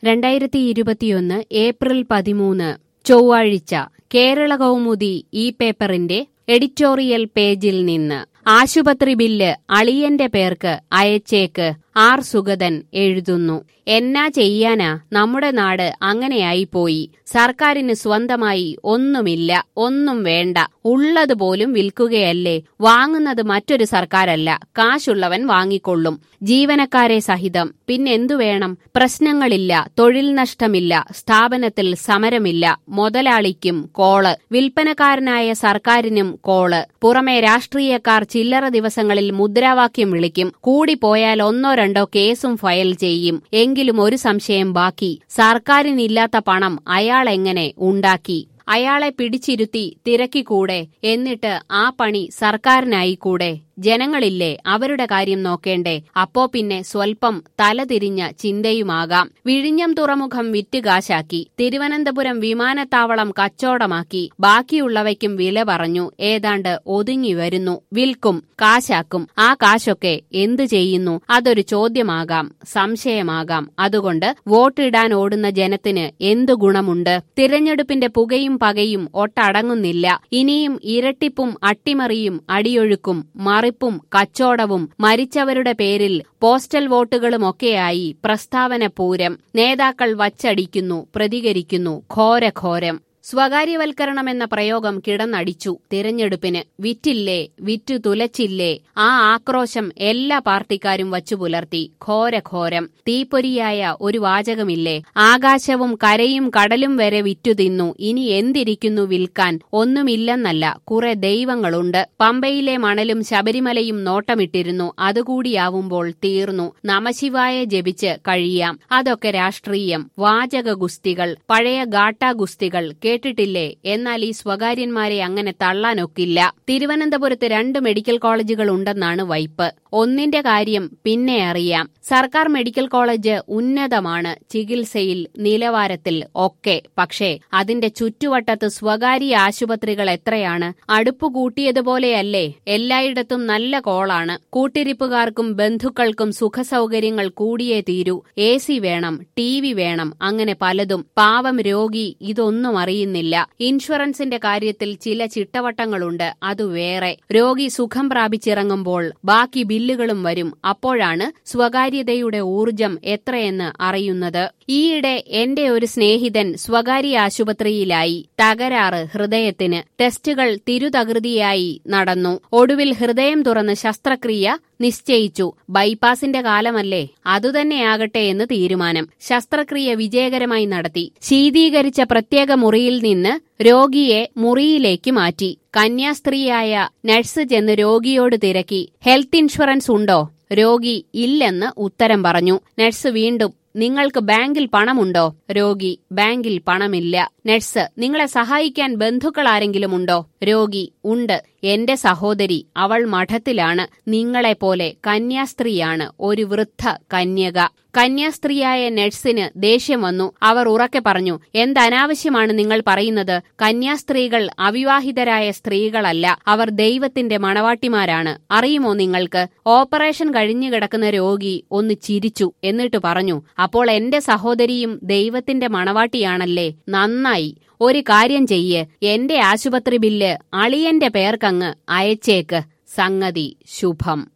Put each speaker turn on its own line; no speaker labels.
രണ്ടായിരത്തി ഇരുപത്തിയൊന്ന് ഏപ്രിൽ പതിമൂന്ന് ചൊവ്വാഴ്ച കേരള കൗമുദി ഈ പേപ്പറിന്റെ എഡിറ്റോറിയൽ പേജിൽ നിന്ന് ആശുപത്രി ബില്ല് അളിയന്റെ പേർക്ക് അയച്ചേക്ക് ആർ സുഗതൻ എഴുതുന്നു എന്നാ ചെയ്യാനാ നമ്മുടെ നാട് അങ്ങനെയായിപ്പോയി സർക്കാരിന് സ്വന്തമായി ഒന്നുമില്ല ഒന്നും വേണ്ട ഉള്ളതുപോലും വിൽക്കുകയല്ലേ വാങ്ങുന്നത് മറ്റൊരു സർക്കാരല്ല കാശുള്ളവൻ വാങ്ങിക്കൊള്ളും ജീവനക്കാരെ സഹിതം പിന്നെന്തു വേണം പ്രശ്നങ്ങളില്ല തൊഴിൽ നഷ്ടമില്ല സ്ഥാപനത്തിൽ സമരമില്ല മുതലാളിക്കും കോള് വിൽപ്പനക്കാരനായ സർക്കാരിനും കോള് പുറമെ രാഷ്ട്രീയക്കാർ ചില്ലറ ദിവസങ്ങളിൽ മുദ്രാവാക്യം വിളിക്കും കൂടിപ്പോയാൽ ഒന്നോ രണ്ടോ കേസും ഫയൽ ചെയ്യും എങ്കിലും ഒരു സംശയം ബാക്കി സർക്കാരിനില്ലാത്ത പണം അയാൾ എങ്ങനെ ഉണ്ടാക്കി അയാളെ പിടിച്ചിരുത്തി തിരക്കിക്കൂടെ എന്നിട്ട് ആ പണി സർക്കാരിനായിക്കൂടെ ജനങ്ങളില്ലേ അവരുടെ കാര്യം നോക്കേണ്ടേ അപ്പോ പിന്നെ സ്വൽപ്പം തലതിരിഞ്ഞ ചിന്തയുമാകാം വിഴിഞ്ഞം തുറമുഖം വിറ്റുകാശാക്കി തിരുവനന്തപുരം വിമാനത്താവളം കച്ചോടമാക്കി ബാക്കിയുള്ളവയ്ക്കും വില പറഞ്ഞു ഏതാണ്ട് ഒതുങ്ങി വരുന്നു വിൽക്കും കാശാക്കും ആ കാശൊക്കെ എന്തു ചെയ്യുന്നു അതൊരു ചോദ്യമാകാം സംശയമാകാം അതുകൊണ്ട് വോട്ടിടാൻ ഓടുന്ന ജനത്തിന് എന്തു ഗുണമുണ്ട് തിരഞ്ഞെടുപ്പിന്റെ പുകയും പകയും ഒട്ടടങ്ങുന്നില്ല ഇനിയും ഇരട്ടിപ്പും അട്ടിമറിയും അടിയൊഴുക്കും മറിപ്പും കച്ചോടവും മരിച്ചവരുടെ പേരിൽ പോസ്റ്റൽ വോട്ടുകളുമൊക്കെയായി പ്രസ്താവന പൂരം നേതാക്കൾ വച്ചടിക്കുന്നു പ്രതികരിക്കുന്നു ഘോരഘോരം സ്വകാര്യവൽക്കരണം എന്ന പ്രയോഗം കിടന്നടിച്ചു തിരഞ്ഞെടുപ്പിന് വിറ്റില്ലേ വിറ്റു തുലച്ചില്ലേ ആ ആക്രോശം എല്ലാ പാർട്ടിക്കാരും വച്ചു പുലർത്തി ഘോരഘോരം തീപ്പൊരിയായ ഒരു വാചകമില്ലേ ആകാശവും കരയും കടലും വരെ വിറ്റു തിന്നു ഇനി എന്തിരിക്കുന്നു വിൽക്കാൻ ഒന്നുമില്ലെന്നല്ല കുറെ ദൈവങ്ങളുണ്ട് പമ്പയിലെ മണലും ശബരിമലയും നോട്ടമിട്ടിരുന്നു അതുകൂടിയാവുമ്പോൾ തീർന്നു നമശിവായ ജപിച്ച് കഴിയാം അതൊക്കെ രാഷ്ട്രീയം വാചക ഗുസ്തികൾ പഴയ ഗാട്ടാ ഗുസ്തികൾ കേട്ടിട്ട് കേട്ടിട്ടില്ലേ എന്നാൽ ഈ സ്വകാര്യന്മാരെ അങ്ങനെ തള്ളാനൊക്കില്ല തിരുവനന്തപുരത്ത് രണ്ട് മെഡിക്കൽ കോളേജുകൾ ഉണ്ടെന്നാണ് വൈപ്പ് ഒന്നിന്റെ കാര്യം പിന്നെ അറിയാം സർക്കാർ മെഡിക്കൽ കോളേജ് ഉന്നതമാണ് ചികിത്സയിൽ നിലവാരത്തിൽ ഒക്കെ പക്ഷേ അതിന്റെ ചുറ്റുവട്ടത്ത് സ്വകാര്യ ആശുപത്രികൾ എത്രയാണ് അടുപ്പ് കൂട്ടിയതുപോലെയല്ലേ എല്ലായിടത്തും നല്ല കോളാണ് കൂട്ടിരിപ്പുകാർക്കും ബന്ധുക്കൾക്കും സുഖസൗകര്യങ്ങൾ കൂടിയേ തീരൂ എ സി വേണം ടി വി വേണം അങ്ങനെ പലതും പാവം രോഗി ഇതൊന്നും അറിയുന്നില്ല ഇൻഷുറൻസിന്റെ കാര്യത്തിൽ ചില ചിട്ടവട്ടങ്ങളുണ്ട് അത് വേറെ രോഗി സുഖം പ്രാപിച്ചിറങ്ങുമ്പോൾ ബാക്കി ബില്ലുകളും വരും അപ്പോഴാണ് സ്വകാര്യതയുടെ ഊർജം എത്രയെന്ന് അറിയുന്നത് ഈയിടെ എന്റെ ഒരു സ്നേഹിതൻ സ്വകാര്യ ആശുപത്രിയിലായി തകരാറ് ഹൃദയത്തിന് ടെസ്റ്റുകൾ തിരുതകൃതിയായി നടന്നു ഒടുവിൽ ഹൃദയം തുറന്ന് ശസ്ത്രക്രിയ നിശ്ചയിച്ചു ബൈപ്പാസിന്റെ കാലമല്ലേ അതുതന്നെയാകട്ടെ എന്ന് തീരുമാനം ശസ്ത്രക്രിയ വിജയകരമായി നടത്തി ശീതീകരിച്ച പ്രത്യേക മുറിയിൽ നിന്ന് രോഗിയെ മുറിയിലേക്ക് മാറ്റി കന്യാസ്ത്രീയായ നഴ്സ് ചെന്ന് രോഗിയോട് തിരക്കി ഹെൽത്ത് ഇൻഷുറൻസ് ഉണ്ടോ രോഗി ഇല്ലെന്ന് ഉത്തരം പറഞ്ഞു നഴ്സ് വീണ്ടും നിങ്ങൾക്ക് ബാങ്കിൽ പണമുണ്ടോ രോഗി ബാങ്കിൽ പണമില്ല നഴ്സ് നിങ്ങളെ സഹായിക്കാൻ ബന്ധുക്കൾ ആരെങ്കിലും ഉണ്ടോ രോഗി ഉണ്ട് എന്റെ സഹോദരി അവൾ മഠത്തിലാണ് നിങ്ങളെപ്പോലെ കന്യാസ്ത്രീയാണ് ഒരു വൃദ്ധ കന്യക കന്യാസ്ത്രീയായ നഴ്സിന് ദേഷ്യം വന്നു അവർ ഉറക്കെ പറഞ്ഞു എന്തനാവശ്യമാണ് നിങ്ങൾ പറയുന്നത് കന്യാസ്ത്രീകൾ അവിവാഹിതരായ സ്ത്രീകളല്ല അവർ ദൈവത്തിന്റെ മണവാട്ടിമാരാണ് അറിയുമോ നിങ്ങൾക്ക് ഓപ്പറേഷൻ കഴിഞ്ഞു കിടക്കുന്ന രോഗി ഒന്ന് ചിരിച്ചു എന്നിട്ട് പറഞ്ഞു അപ്പോൾ എന്റെ സഹോദരിയും ദൈവത്തിന്റെ മണവാട്ടിയാണല്ലേ നന്നായി ഒരു കാര്യം ചെയ്യ് എന്റെ ആശുപത്രി ബില്ല് അളിയന്റെ പേർക്കങ്ങ് അയച്ചേക്ക് സംഗതി ശുഭം